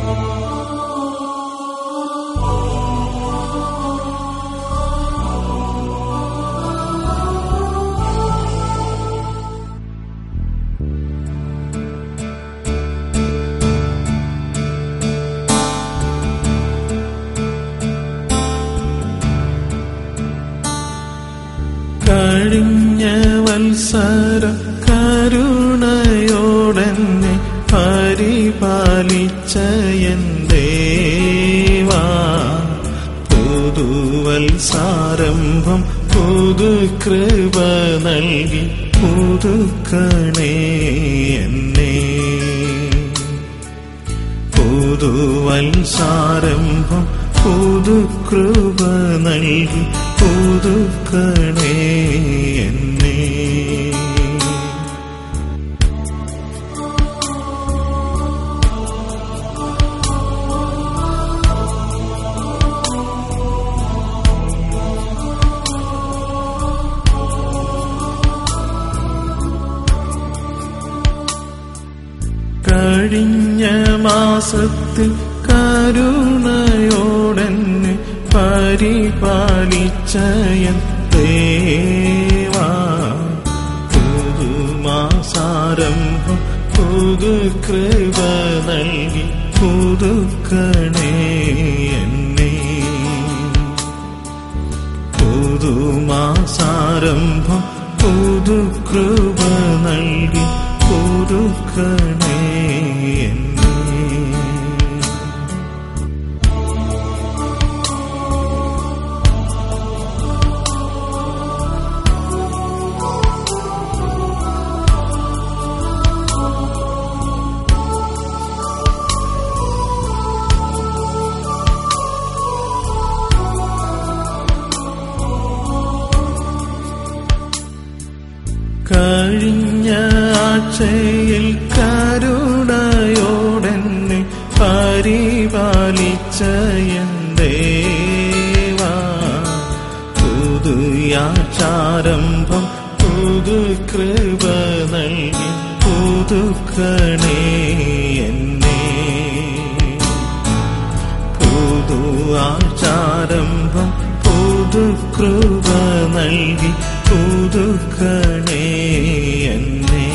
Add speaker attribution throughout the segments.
Speaker 1: കഴിഞ്ഞ വത്സര കരുണയോടെന്നെ പരിപാലിച്ച എൻ ദേവാ പുതുവത്സാരംഭം പുതു കൃപ നൽകി പുതുക്കണേ എന്നെ പുതുവത്സാരംഭം പുതു കൃപ നൽകി പുതുക്കണേ എന്നെ കഴിഞ്ഞ മാസത്തിൽ കരുണയോടെന്നെ പരിപാലിച്ച എൻ ദേവാ പുതുമാസാരംഭം പുതു കൃപ നൽകി പുതുക്കണേ എന്നെ പുതുമാസാരംഭം പുതു കൃപ നൽകി പുതുക്കണേ എന്നെ കഴിഞ്ഞ ആഴ്ചയിൽ കരുണയോടെന്നെ പരിപാലിച്ച എൻ ദേവാ പുതുയാചാരംഭം പുതു കൃപ നൽകി പുതുക്കണേ എന്നെ പുതു ആചാരംഭം പുതു കൃപ നൽകി പുതുക്കണേ എന്നെ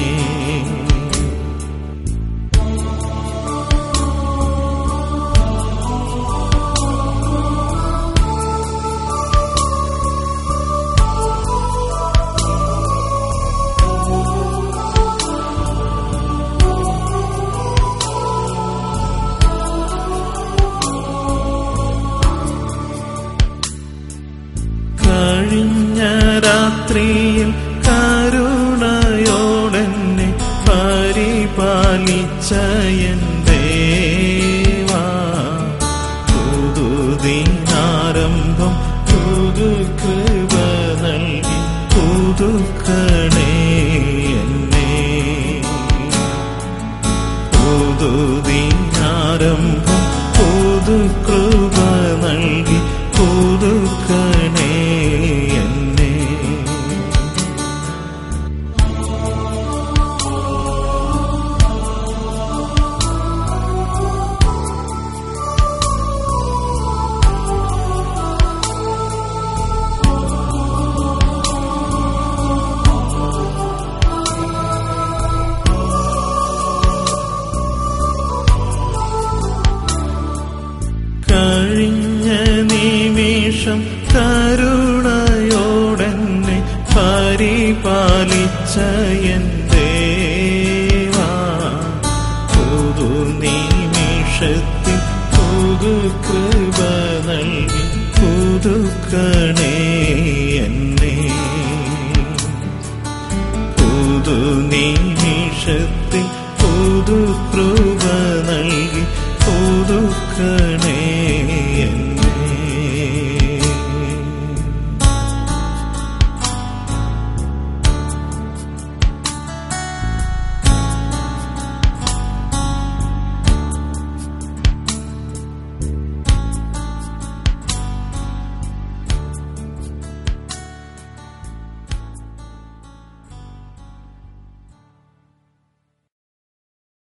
Speaker 1: കഴിഞ്ഞ രാത്രിയിൽ കരുണയോടെന്നെ പരിപാലിച്ച എൻ ദേവാ പുതുദിനാരംഭം പുതു കൃപ നൽകി പുതുക്കണേ എന്നെ പുതുദിനാരംഭം പുതു കൃപ നൽകി പുതുക്കണേ എന്നെ കഴിഞ്ഞ നിമിഷം കരുണയോടെന്നെ പരിപാലിച്ച എൻ ദേവാ പുതു നിമിഷത്തിൽ പുതു കൃപ നൽകി പുതുക്കണേ എന്നെ പുതു നിമിഷത്തിൽ